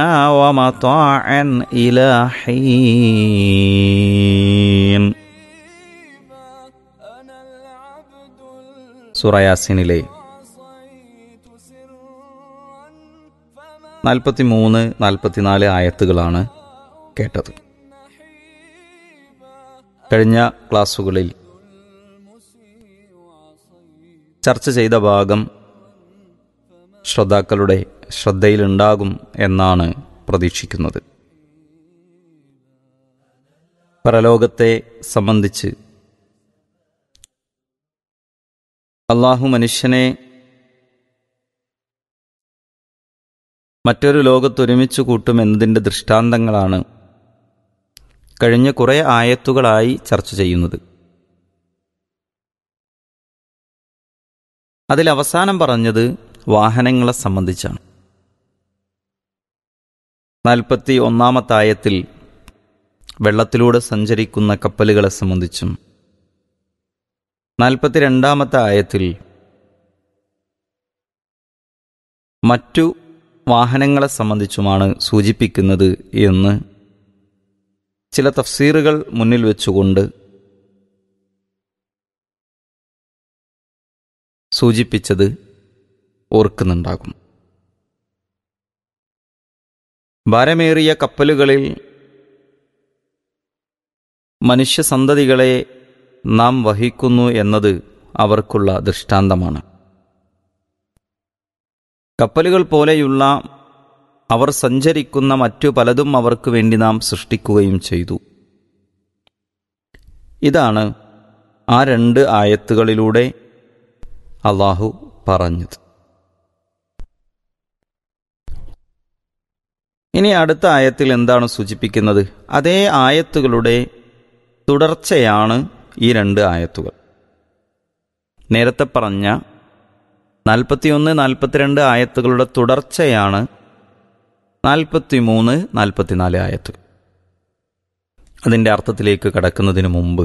ومطاعا إلى حين സുറയാസിനിലെ നാൽപ്പത്തി മൂന്ന് നാൽപ്പത്തിനാല് ആയത്തുകളാണ് കേട്ടത് കഴിഞ്ഞ ക്ലാസ്സുകളിൽ ചർച്ച ചെയ്ത ഭാഗം ശ്രോതാക്കളുടെ ശ്രദ്ധയിലുണ്ടാകും എന്നാണ് പ്രതീക്ഷിക്കുന്നത് പരലോകത്തെ സംബന്ധിച്ച് അള്ളാഹു മനുഷ്യനെ മറ്റൊരു ലോകത്തൊരുമിച്ച് കൂട്ടുമെന്നതിൻ്റെ ദൃഷ്ടാന്തങ്ങളാണ് കഴിഞ്ഞ കുറേ ആയത്തുകളായി ചർച്ച ചെയ്യുന്നത് അതിൽ അവസാനം പറഞ്ഞത് വാഹനങ്ങളെ സംബന്ധിച്ചാണ് നാൽപ്പത്തി ഒന്നാമത്തെ ആയത്തിൽ വെള്ളത്തിലൂടെ സഞ്ചരിക്കുന്ന കപ്പലുകളെ സംബന്ധിച്ചും നാൽപ്പത്തിരണ്ടാമത്തെ ആയത്തിൽ മറ്റു വാഹനങ്ങളെ സംബന്ധിച്ചുമാണ് സൂചിപ്പിക്കുന്നത് എന്ന് ചില തഫ്സീറുകൾ മുന്നിൽ വെച്ചുകൊണ്ട് സൂചിപ്പിച്ചത് ഓർക്കുന്നുണ്ടാകും ഭാരമേറിയ കപ്പലുകളിൽ മനുഷ്യസന്തതികളെ നാം വഹിക്കുന്നു എന്നത് അവർക്കുള്ള ദൃഷ്ടാന്തമാണ് കപ്പലുകൾ പോലെയുള്ള അവർ സഞ്ചരിക്കുന്ന മറ്റു പലതും അവർക്ക് വേണ്ടി നാം സൃഷ്ടിക്കുകയും ചെയ്തു ഇതാണ് ആ രണ്ട് ആയത്തുകളിലൂടെ അള്ളാഹു പറഞ്ഞത് ഇനി അടുത്ത ആയത്തിൽ എന്താണ് സൂചിപ്പിക്കുന്നത് അതേ ആയത്തുകളുടെ തുടർച്ചയാണ് ഈ രണ്ട് ആയത്തുകൾ നേരത്തെ പറഞ്ഞ നാൽപ്പത്തിയൊന്ന് നാൽപ്പത്തിരണ്ട് ആയത്തുകളുടെ തുടർച്ചയാണ് നാൽപ്പത്തിമൂന്ന് നാൽപ്പത്തിനാല് ആയത്തുകൾ അതിൻ്റെ അർത്ഥത്തിലേക്ക് കടക്കുന്നതിന് മുമ്പ്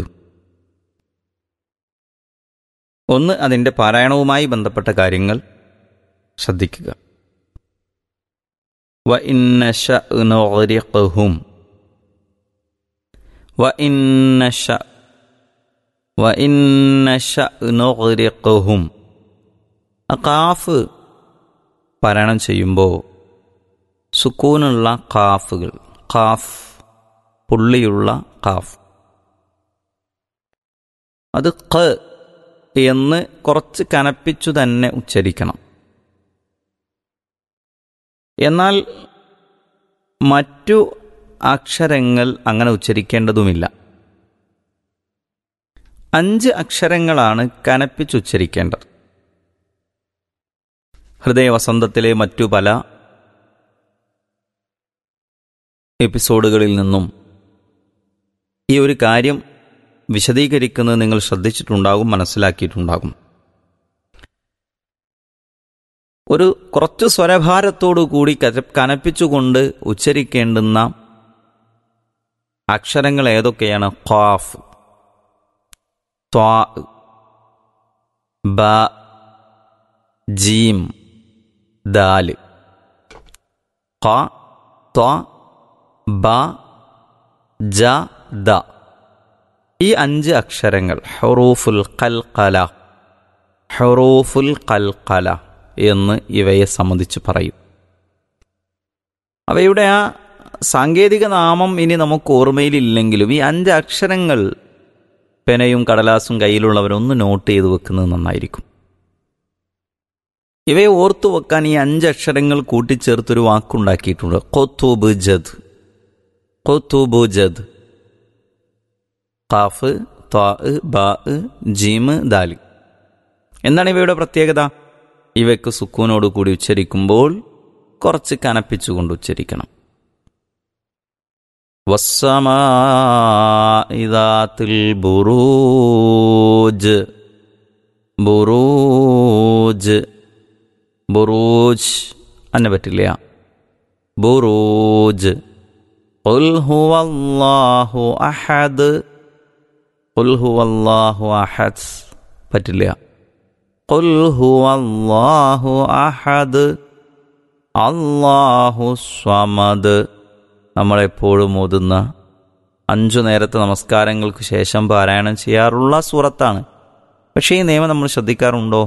ഒന്ന് അതിൻ്റെ പാരായണവുമായി ബന്ധപ്പെട്ട കാര്യങ്ങൾ ശ്രദ്ധിക്കുക വ ഇന്നശ വ ഇന്നശ വ ഇന്നശ നുഗ്രിഖുഹും ആ കാഫ് പാരായണം ചെയ്യുമ്പോൾ സുക്കൂനുള്ള കാഫുകൾ കാഫ് പുള്ളിയുള്ള കാഫ് അത് ക എന്ന് കുറച്ച് കനപ്പിച്ചു തന്നെ ഉച്ചരിക്കണം എന്നാൽ മറ്റു അക്ഷരങ്ങൾ അങ്ങനെ ഉച്ചരിക്കേണ്ടതുമില്ല അഞ്ച് അക്ഷരങ്ങളാണ് കനപ്പിച്ചുച്ചരിക്കേണ്ടത് ഹൃദയവസന്തത്തിലെ മറ്റു പല എപ്പിസോഡുകളിൽ നിന്നും ഈ ഒരു കാര്യം വിശദീകരിക്കുന്നത് നിങ്ങൾ ശ്രദ്ധിച്ചിട്ടുണ്ടാകും മനസ്സിലാക്കിയിട്ടുണ്ടാകും ഒരു കുറച്ച് സ്വരഭാരത്തോടു കൂടി കനപ്പിച്ചുകൊണ്ട് ഉച്ചരിക്കേണ്ടുന്ന അക്ഷരങ്ങൾ ഏതൊക്കെയാണ് ഖാഫ് ത്വാ ബ ജീം ദാല് ഖ ത്വ ബ ജ ദ ഈ അഞ്ച് അക്ഷരങ്ങൾ ഹറൂഫുൽ കൽക്കല ഹറൂഫുൽ കൽക്കല എന്ന് ഇവയെ സംബന്ധിച്ച് പറയും അവയുടെ ആ സാങ്കേതിക നാമം ഇനി നമുക്ക് ഓർമ്മയിലില്ലെങ്കിലും ഈ അഞ്ച് അക്ഷരങ്ങൾ പെനയും കടലാസും കയ്യിലുള്ളവരൊന്ന് നോട്ട് ചെയ്ത് വെക്കുന്നത് നന്നായിരിക്കും ഇവയെ ഓർത്തു വെക്കാൻ ഈ അഞ്ച് അക്ഷരങ്ങൾ കൂട്ടിച്ചേർത്തൊരു വാക്കുണ്ടാക്കിയിട്ടുണ്ട് കൊത്തൂബ് ജദ് കൊത്തൂബ് ജദ് ഖാഫ് ത്വാ ബാ ജീമ് ദാല് എന്താണ് ഇവയുടെ പ്രത്യേകത ഇവയ്ക്ക് സുക്കൂനോട് കൂടി ഉച്ചരിക്കുമ്പോൾ കുറച്ച് കനപ്പിച്ചുകൊണ്ട് ഉച്ചരിക്കണം വസ്സമാതിൽ ബുറൂജ് ബുറൂജ് ബുറൂജ് അന്നെ പറ്റില്ല ബുറൂജ് قل هو الله أحد قل هو الله أحد പറ്റില്ല قل هو الله أحد അള്ളാഹു സ്വമദ് നമ്മളെപ്പോഴും ഓതുന്ന അഞ്ചു നേരത്തെ നമസ്കാരങ്ങൾക്ക് ശേഷം പാരായണം ചെയ്യാറുള്ള സൂറത്താണ് പക്ഷേ ഈ നിയമം നമ്മൾ ശ്രദ്ധിക്കാറുണ്ടോ